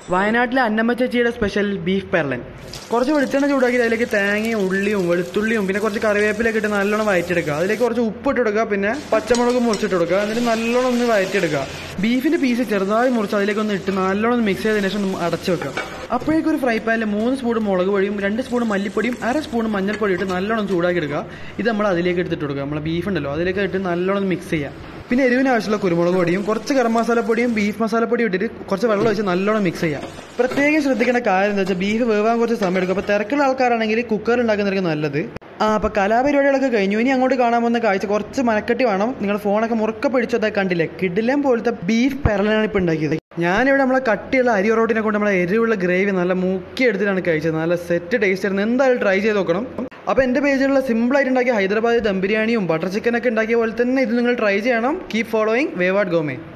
വയനാട്ടിലെ അന്നമ്മ ചേച്ചിയുടെ special beef പെർലൻ കുറച്ച് വെളിച്ചെണ്ണ ചൂടാക്കി അതിലേക്ക് തേങ്ങയും ഉള്ളിയും വെളുത്തുള്ളിയും പിന്നെ കുറച്ച് കറിവേപ്പിലൊക്കെ ഇട്ട് നല്ലോണം വയറ്റിയെടുക്കുക അതിലേക്ക് കുറച്ച് ഉപ്പിട്ട് കൊടുക്കുക പിന്നെ പച്ചമുളക് മുറിച്ചിട്ട് കൊടുക്കുക എന്നിട്ട് നല്ലോണം ഒന്ന് വയറ്റിയെടുക്കുക ബീഫിന്റെ പീസ് ചെറുതായി മുറിച്ച് അതിലേക്ക് ഒന്ന് ഇട്ട് നല്ലോണം ഒന്ന് മിക്സ് ചെയ്തതിനു ശേഷം ഒന്ന് അടച്ചു വെക്കുക അപ്പോഴേക്കും ഒരു ഫ്രൈ പാനിൽ മൂന്ന് സ്പൂൺ മുളക് പൊടിയും രണ്ട് സ്പൂൺ മല്ലിപ്പൊടിയും അര സ്പൂൺ മഞ്ഞൾപ്പൊടി ഇട്ട് നല്ലോണം ചൂടാക്കി എടുക്കുക ഇത് നമ്മൾ അതിലേക്ക് എടുത്തിട്ട് കൊടുക്കുക നമ്മളെ ബീഫ് ഉണ്ടല്ലോ അതിലേക്ക് ഇട്ട് നല്ലോണം മിക്സ് ചെയ്യുക പിന്നെ എരിവിന് ആവശ്യമുള്ള കുരുമുളക് പൊടിയും കുറച്ച് ഗരം മസാലപ്പൊടിയും ബീഫ് മസാലപ്പൊടിയും ഇട്ടിട്ട് കുറച്ച് വെള്ളം ഒഴിച്ച് നല്ലോണം മിക്സ് ചെയ്യാം പ്രത്യേകം ശ്രദ്ധിക്കേണ്ട കാര്യം എന്താ വെച്ചാൽ ബീഫ് വേവാൻ കുറച്ച് സമയം എടുക്കും അപ്പോൾ തിരക്കുള്ള ആൾക്കാരാണെങ്കിൽ കുക്കറിൽ ഉണ്ടാക്കുന്നതായിരിക്കും നല്ലത് ആ അപ്പോൾ കലാപരിപാടികളൊക്കെ കഴിഞ്ഞു ഇനി അങ്ങോട്ട് കാണാൻ പോകുന്ന കാഴ്ച കുറച്ച് മനക്കെട്ടി വേണം നിങ്ങൾ ഫോണൊക്കെ മുറുക്കെ പിടിച്ചതൊക്കെ കണ്ടില്ലേ കിഡിലം പോലത്തെ ബീഫ് പെരലാണ് ഇപ്പോൾ ഉണ്ടാക്കിയത് ഞാനിവിടെ നമ്മളെ കട്ടിയുള്ള അരി റോട്ടിനെ കൊണ്ട് നമ്മളെ എരിവുള്ള ഗ്രേവി നല്ല മുക്കി എടുത്തിട്ടാണ് കഴിച്ചത് നല്ല സെറ്റ് ടേസ്റ്റ് ആയിരുന്നു എന്തായാലും ട്രൈ ചെയ്ത് നോക്കണം അപ്പോൾ എൻ്റെ പേജിലുള്ള സിമ്പിൾ ആയിട്ട് ഉണ്ടാക്കിയ ഹൈദരാബാദ് ദം ബിരിയാണിയും ബട്ടർ ചിക്കനൊക്കെ ഉണ്ടാക്കിയ പോലെ തന്നെ ഇത് നിങ്ങൾ ട്രൈ ചെയ്യണം കീപ് ഫോളോയിങ് വേവാഡ് ഗോമേ